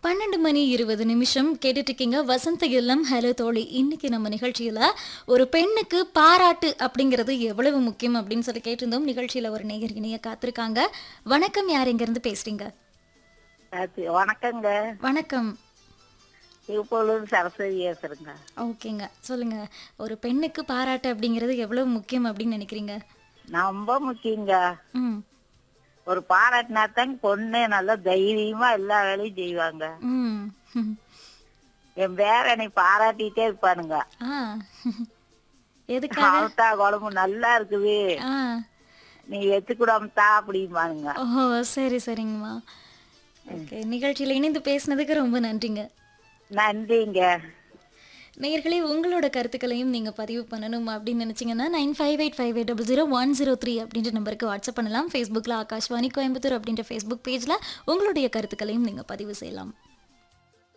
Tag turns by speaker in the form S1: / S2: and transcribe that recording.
S1: பன்னெண்டு மணி இருபது நிமிஷம் கேட்டுட்டு இருக்கீங்க வசந்த இல்லம் ஹலோ தோழி இன்னைக்கு நம்ம நிகழ்ச்சியில ஒரு பெண்ணுக்கு பாராட்டு அப்படிங்கிறது எவ்வளவு முக்கியம் அப்படின்னு சொல்லி கேட்டிருந்தோம் நிகழ்ச்சியில ஒரு நேயர் இணைய காத்திருக்காங்க வணக்கம் யார் எங்க இருந்து பேசுறீங்க
S2: அது வணக்கங்க
S1: வணக்கம்
S2: இப்பொழுது சரஸ்வதி பேசுறேங்க
S1: ஓகேங்க சொல்லுங்க ஒரு பெண்ணுக்கு பாராட்டு அப்படிங்கிறது எவ்வளவு முக்கியம் அப்படின்னு நினைக்கிறீங்க
S2: ரொம்ப முக்கியங்க
S1: ம்
S2: ஒரு பாராட்டினா தான் பொண்ணு நல்லா தைரியமா எல்லா வேலையும் செய்வாங்க
S1: ம் ம்.
S2: என் பேர என்னை பாராட்டிட்டே இருப்பானுங்க
S1: ஆ எதுக்காக
S2: அவத்தா குழம்பு நல்லா இருக்குது
S1: ஆ
S2: நீ வெத்துக்கூடாமத்தா அப்படிம்பானுங்க
S1: ஓ சரி சரிங்கம்மா ஓகே நிகழ்ச்சியில் இணைந்து பேசினதுக்கு ரொம்ப நன்றிங்க
S2: நன்றிங்க
S1: நேயர்களே உங்களோட கருத்துக்களையும் நீங்கள் பதிவு பண்ணணும் அப்படின்னு நினச்சிங்கன்னா nine five eight five eight double zero one zero three அப்படின்ற நம்பருக்கு வாட்ஸ்அப் பண்ணலாம் ஃபேஸ்புக்கில் ஆகாஷ்வாணி கோயம்புத்தூர் அப்படின்ற ஃபேஸ்புக் பேஜில் உங்களுடைய கருத்துக்களையும் நீங்கள் பதிவு செய்யலாம்